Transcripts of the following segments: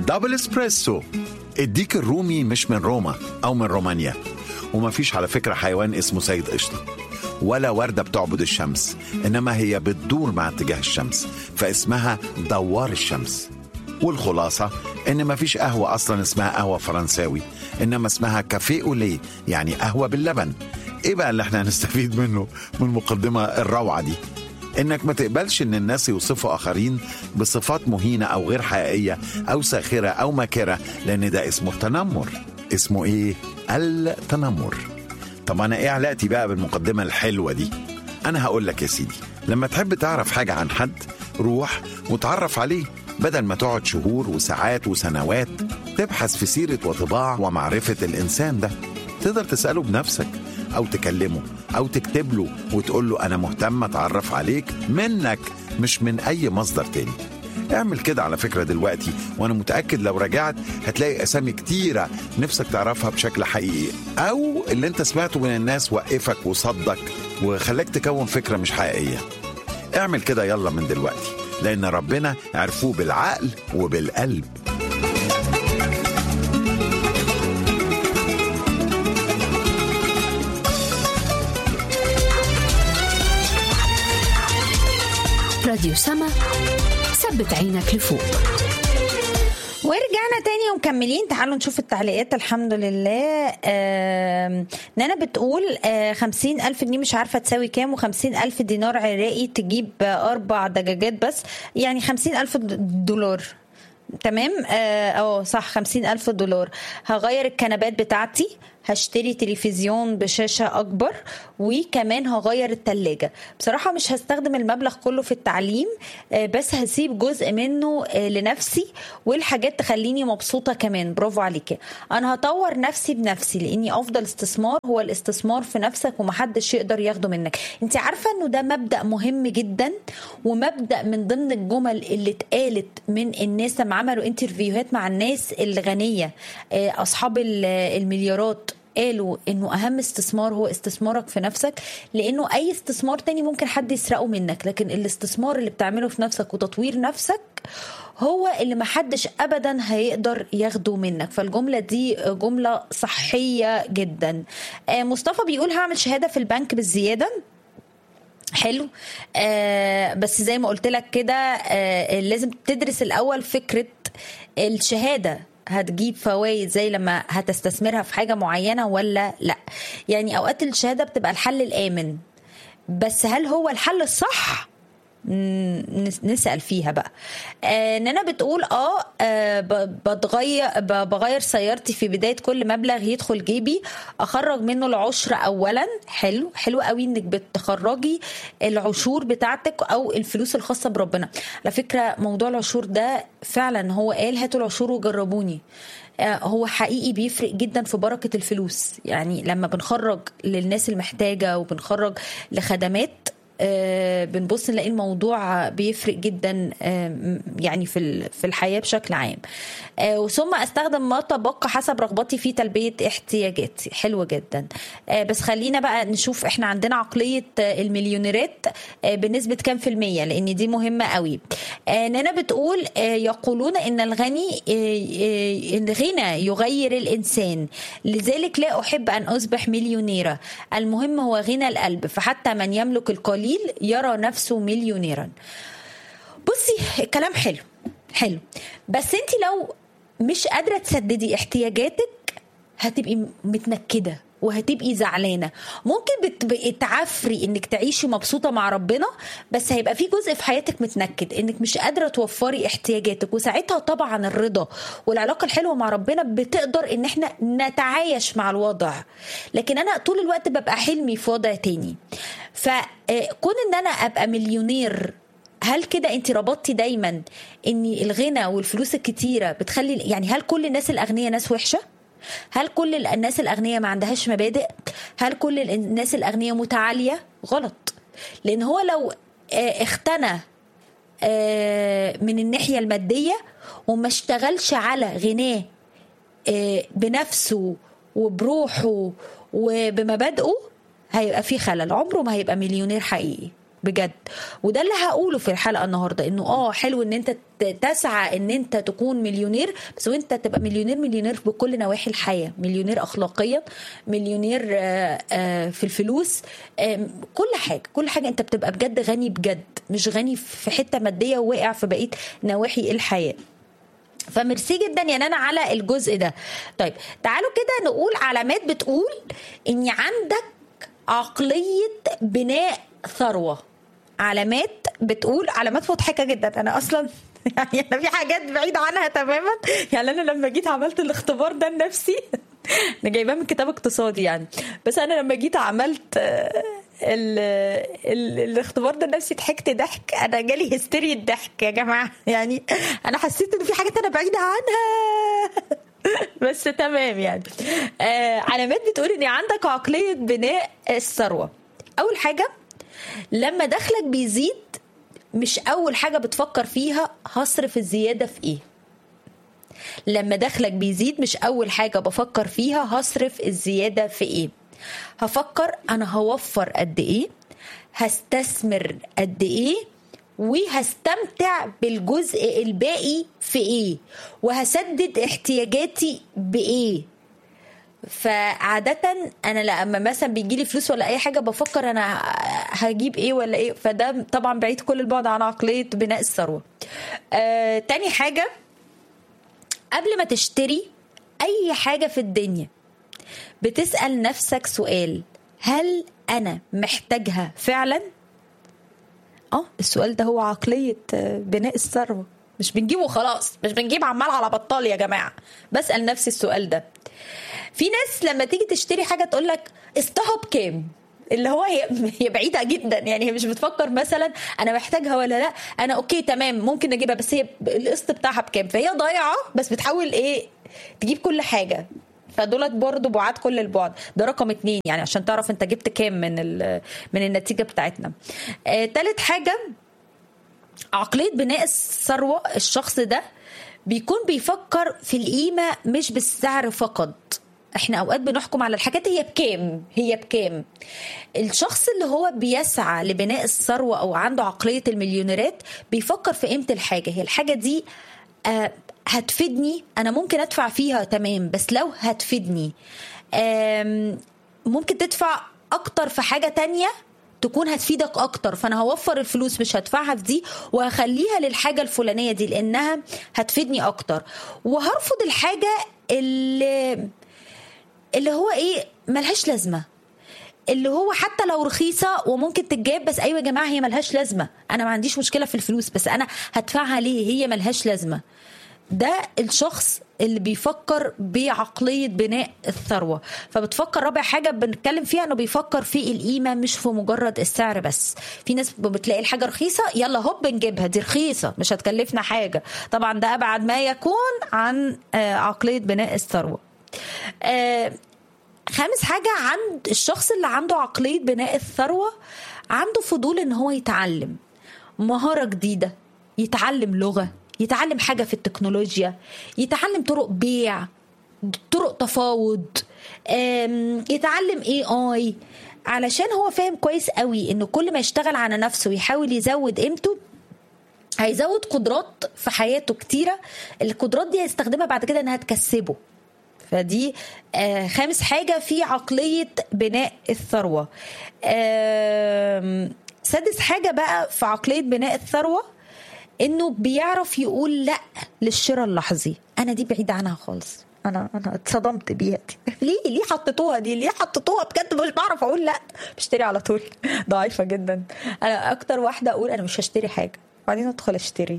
دبل اسبريسو الديك الرومي مش من روما او من رومانيا ومفيش على فكره حيوان اسمه سيد قشطه ولا ورده بتعبد الشمس انما هي بتدور مع اتجاه الشمس فاسمها دوار الشمس والخلاصه ان مفيش قهوه اصلا اسمها قهوه فرنساوي انما اسمها كافيه اوليه يعني قهوه باللبن ايه بقى اللي احنا هنستفيد منه من المقدمه الروعه دي انك ما تقبلش ان الناس يوصفوا اخرين بصفات مهينه او غير حقيقيه او ساخره او ماكره لان ده اسمه التنمر اسمه ايه التنمر طب انا ايه علاقتي بقى بالمقدمه الحلوه دي انا هقول لك يا سيدي لما تحب تعرف حاجه عن حد روح وتعرف عليه بدل ما تقعد شهور وساعات وسنوات تبحث في سيره وطباع ومعرفه الانسان ده تقدر تساله بنفسك او تكلمه او تكتب له وتقول له انا مهتم اتعرف عليك منك مش من اي مصدر تاني اعمل كده على فكرة دلوقتي وانا متأكد لو رجعت هتلاقي اسامي كتيرة نفسك تعرفها بشكل حقيقي او اللي انت سمعته من الناس وقفك وصدك وخلاك تكون فكرة مش حقيقية اعمل كده يلا من دلوقتي لان ربنا عرفوه بالعقل وبالقلب راديو سما ثبت عينك لفوق ورجعنا تاني ومكملين تعالوا نشوف التعليقات الحمد لله آم، نانا بتقول آه، خمسين ألف جنيه مش عارفة تساوي كام وخمسين ألف دينار عراقي تجيب آه، أربع دجاجات بس يعني خمسين ألف دولار تمام اه أه، صح خمسين ألف دولار هغير الكنبات بتاعتي هشتري تلفزيون بشاشة أكبر وكمان هغير التلاجة بصراحة مش هستخدم المبلغ كله في التعليم آه، بس هسيب جزء منه آه، لنفسي والحاجات تخليني مبسوطة كمان برافو عليكي أنا هطور نفسي بنفسي لأني أفضل استثمار هو الاستثمار في نفسك ومحدش يقدر ياخده منك انت عارفة أنه ده مبدأ مهم جدا ومبدأ من ضمن الجمل اللي اتقالت من الناس لما عملوا انترفيوهات مع الناس الغنية آه، أصحاب ال- المليارات قالوا انه اهم استثمار هو استثمارك في نفسك لانه اي استثمار تاني ممكن حد يسرقه منك لكن الاستثمار اللي بتعمله في نفسك وتطوير نفسك هو اللي محدش ابدا هيقدر ياخده منك فالجمله دي جمله صحيه جدا آه، مصطفى بيقول هعمل شهاده في البنك بالزياده حلو آه بس زي ما قلت لك كده آه لازم تدرس الاول فكره الشهاده هتجيب فوائد زي لما هتستثمرها في حاجه معينه ولا لا يعني اوقات الشهاده بتبقى الحل الامن بس هل هو الحل الصح مم، نس- نسال فيها بقى آه نانا بتقول اه, آه ب- بتغير ب- بغير سيارتي في بدايه كل مبلغ يدخل جيبي اخرج منه العشر اولا حلو حلو قوي انك بتخرجي العشور بتاعتك او الفلوس الخاصه بربنا على فكره موضوع العشور ده فعلا هو قال هاتوا العشور وجربوني آه، هو حقيقي بيفرق جدا في بركه الفلوس يعني لما بنخرج للناس المحتاجه وبنخرج لخدمات آه، بنبص نلاقي الموضوع بيفرق جدا آه، يعني في ال- في الحياه بشكل عام آه، وثم استخدم ما تبقى حسب رغبتي في تلبيه احتياجاتي حلو جدا آه، بس خلينا بقى نشوف احنا عندنا عقليه آه، المليونيرات آه، بنسبه كام في الميه لان دي مهمه قوي آه، نانا بتقول آه، يقولون ان الغني آه، آه، الغنى يغير الانسان لذلك لا احب ان اصبح مليونيره المهم هو غنى القلب فحتى من يملك القليل يرى نفسه مليونيرا بصي الكلام حلو حلو بس انت لو مش قادره تسددي احتياجاتك هتبقي متنكده وهتبقي زعلانه ممكن بتبقي تعفري انك تعيشي مبسوطه مع ربنا بس هيبقى في جزء في حياتك متنكد انك مش قادره توفري احتياجاتك وساعتها طبعا الرضا والعلاقه الحلوه مع ربنا بتقدر ان احنا نتعايش مع الوضع لكن انا طول الوقت ببقى حلمي في وضع تاني فكون ان انا ابقى مليونير هل كده انت ربطتي دايما ان الغنى والفلوس الكتيره بتخلي يعني هل كل الناس الاغنياء ناس وحشه هل كل الناس الاغنياء ما عندهاش مبادئ هل كل الناس الاغنياء متعاليه غلط لان هو لو آه، اختنى آه، من الناحيه الماديه وما اشتغلش على غناه آه، بنفسه وبروحه وبمبادئه هيبقى في خلل عمره ما هيبقى مليونير حقيقي بجد وده اللي هقوله في الحلقه النهارده انه اه حلو ان انت ت- تسعى ان انت تكون مليونير بس وانت تبقى مليونير مليونير بكل نواحي الحياه مليونير اخلاقيا مليونير آه، آه، في الفلوس آم، كل حاجه كل حاجه انت بتبقى بجد غني بجد مش غني في حته ماديه وواقع في بقيه نواحي الحياه فميرسي جدا يا نانا على الجزء ده طيب تعالوا كده نقول علامات بتقول ان عندك عقلية بناء ثروة علامات بتقول علامات مضحكة جدا انا اصلا يعني انا في حاجات بعيدة عنها تماما يعني انا لما جيت عملت الاختبار ده لنفسي انا جايباه من كتاب اقتصادي يعني بس انا لما جيت عملت آه، ال ال الاختبار ده نفسي ضحكت ضحك انا جالي هستيريا ضحك يا جماعه يعني انا حسيت ان في حاجات انا بعيده عنها بس تمام يعني آه علامات بتقول ان عندك عقليه بناء الثروه اول حاجه لما دخلك بيزيد مش اول حاجه بتفكر فيها هصرف الزياده في ايه لما دخلك بيزيد مش اول حاجه بفكر فيها هصرف الزياده في ايه هفكر انا هوفر قد ايه هستثمر قد ايه وهستمتع بالجزء الباقي في ايه وهسدد احتياجاتي بايه فعادة أنا لما مثلا بيجي لي فلوس ولا أي حاجة بفكر أنا هجيب إيه ولا إيه فده طبعا بعيد كل البعد عن عقلية بناء الثروة. آه تاني حاجة قبل ما تشتري اي حاجه في الدنيا بتسال نفسك سؤال هل انا محتاجها فعلا اه السؤال ده هو عقليه آه، بناء الثروه مش بنجيبه خلاص مش بنجيب عمال على بطال يا جماعه بسال نفسي السؤال ده في ناس لما تيجي تشتري حاجه تقول لك قسطها بكام اللي هو هي هي بعيده جدا يعني هي مش بتفكر مثلا انا محتاجها ولا لا انا اوكي تمام ممكن اجيبها بس هي القسط بتاعها بكام فهي ضايعه بس بتحاول ايه تجيب كل حاجه فدولت برضه بعاد كل البعد ده رقم اتنين يعني عشان تعرف انت جبت كام من ال- من النتيجه بتاعتنا آه، تالت حاجه عقلية بناء الثروة الشخص ده بيكون بيفكر في القيمة مش بالسعر فقط احنا اوقات بنحكم على الحاجات هي بكام هي بكام الشخص اللي هو بيسعى لبناء الثروة او عنده عقلية المليونيرات بيفكر في قيمة الحاجة هي الحاجة دي آه هتفيدني انا ممكن ادفع فيها تمام بس لو هتفيدني آم، ممكن تدفع اكتر في حاجة تانية تكون هتفيدك اكتر فانا هوفر الفلوس مش هدفعها في دي وهخليها للحاجه الفلانيه دي لانها هتفيدني اكتر وهرفض الحاجه اللي اللي هو ايه ملهاش لازمه اللي هو حتى لو رخيصه وممكن تتجاب بس ايوه يا جماعه هي ملهاش لازمه انا ما عنديش مشكله في الفلوس بس انا هدفعها ليه هي ملهاش لازمه ده الشخص اللي بيفكر بعقلية بناء الثروة فبتفكر رابع حاجة بنتكلم فيها انه بيفكر في القيمة مش في مجرد السعر بس في ناس بتلاقي الحاجة رخيصة يلا هوب نجيبها دي رخيصة مش هتكلفنا حاجة طبعا ده أبعد ما يكون عن آه، عقلية بناء الثروة آه، خامس حاجة عند الشخص اللي عنده عقلية بناء الثروة عنده فضول ان هو يتعلم مهارة جديدة يتعلم لغة يتعلم حاجة في التكنولوجيا يتعلم طرق بيع طرق تفاوض آم، يتعلم اي اي علشان هو فاهم كويس قوي انه كل ما يشتغل على نفسه ويحاول يزود قيمته هيزود قدرات في حياته كتيرة القدرات دي هيستخدمها بعد كده انها تكسبه فدي آه خامس حاجة في عقلية بناء الثروة آم، سادس حاجة بقى في عقلية بناء الثروة انه بيعرف يقول لا للشراء اللحظي انا دي بعيدة عنها خالص انا انا اتصدمت بيها دي ليه ليه حطيتوها دي ليه حطيتوها بجد مش بعرف اقول لا بشتري على طول ضعيفة جدا انا اكتر واحدة اقول انا مش هشتري حاجة بعدين ادخل اشتري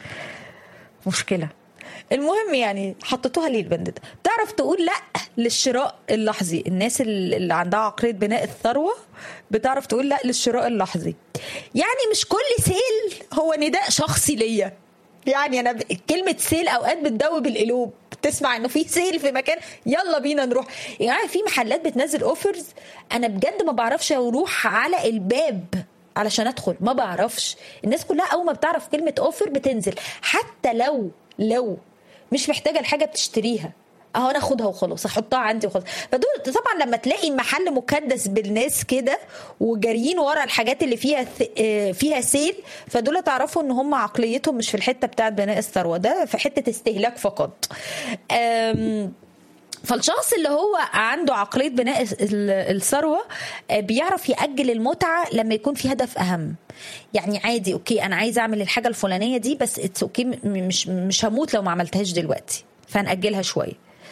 مشكلة المهم يعني حطيتوها ليه البند ده تعرف تقول لا للشراء اللحظي الناس اللي عندها عقلية بناء الثروة بتعرف تقول لا للشراء اللحظي يعني مش كل سيل هو نداء شخصي ليا يعني انا ب... كلمة سيل اوقات بتدوب القلوب تسمع انه في سيل في مكان يلا بينا نروح يعني في محلات بتنزل اوفرز انا بجد ما بعرفش اروح على الباب علشان ادخل ما بعرفش الناس كلها اول ما بتعرف كلمه اوفر بتنزل حتى لو لو مش محتاجه الحاجه بتشتريها اهو انا اخدها وخلاص احطها عندي وخلاص فدول طبعا لما تلاقي المحل مكدس بالناس كده وجاريين ورا الحاجات اللي فيها ث- آه، فيها سيل فدول تعرفوا ان هم عقليتهم مش في الحته بتاعت بناء الثروه ده في حته استهلاك فقط أم فالشخص اللي هو عنده عقليه بناء ال- الثروه آه، بيعرف ياجل المتعه لما يكون في هدف اهم يعني عادي اوكي انا عايز اعمل الحاجه الفلانيه دي بس اتس اوكي م- مش مش هموت لو ما عملتهاش دلوقتي فهنأجلها شويه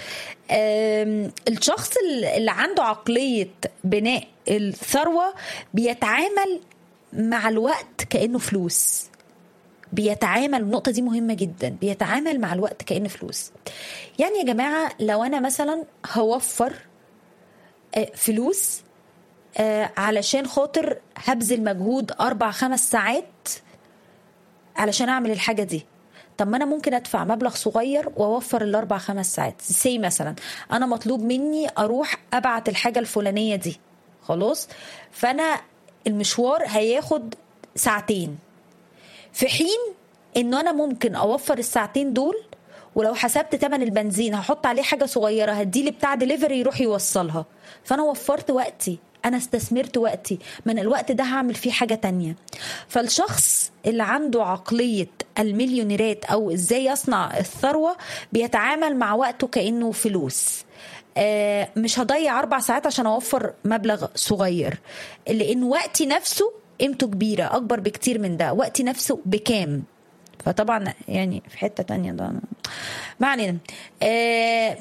آم، الشخص اللي عنده عقليه بناء الثروه بيتعامل مع الوقت كانه فلوس بيتعامل النقطة دي مهمة جدا بيتعامل مع الوقت كأنه فلوس يعني يا جماعة لو أنا مثلا هوفر آه، فلوس آه، علشان خاطر هبذل مجهود أربع خمس ساعات علشان أعمل الحاجة دي طب ما أنا ممكن أدفع مبلغ صغير وأوفر الأربع خمس ساعات سي مثلا أنا مطلوب مني أروح أبعت الحاجة الفلانية دي خلاص فأنا المشوار هياخد ساعتين في حين انه انا ممكن اوفر الساعتين دول ولو حسبت تمن البنزين هحط عليه حاجه صغيره هديلي بتاع دليفري يروح يوصلها فانا وفرت وقتي انا استثمرت وقتي من الوقت ده هعمل فيه حاجه تانية فالشخص اللي عنده عقليه المليونيرات او ازاي يصنع الثروه بيتعامل مع وقته كانه فلوس آه، مش هضيع اربع ساعات عشان اوفر مبلغ صغير لان وقتي نفسه قيمته كبيره اكبر بكتير من ده وقتي نفسه بكام فطبعا يعني في حته تانية ده ما علينا آه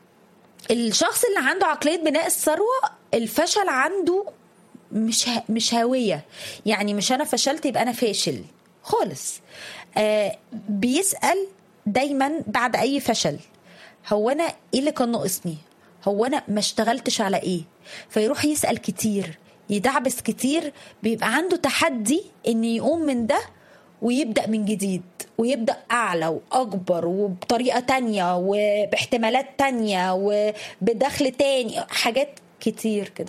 الشخص اللي عنده عقليه بناء الثروه الفشل عنده مش ه... مش هويه يعني مش انا فشلت يبقى انا فاشل خالص آه بيسال دايما بعد اي فشل هو انا ايه اللي كان ناقصني هو انا ما اشتغلتش على ايه فيروح يسال كتير يدعبس كتير بيبقى عنده تحدي ان يقوم من ده ويبدا من جديد ويبدا اعلى واكبر وبطريقه تانية وباحتمالات تانية وبدخل تاني حاجات كتير كده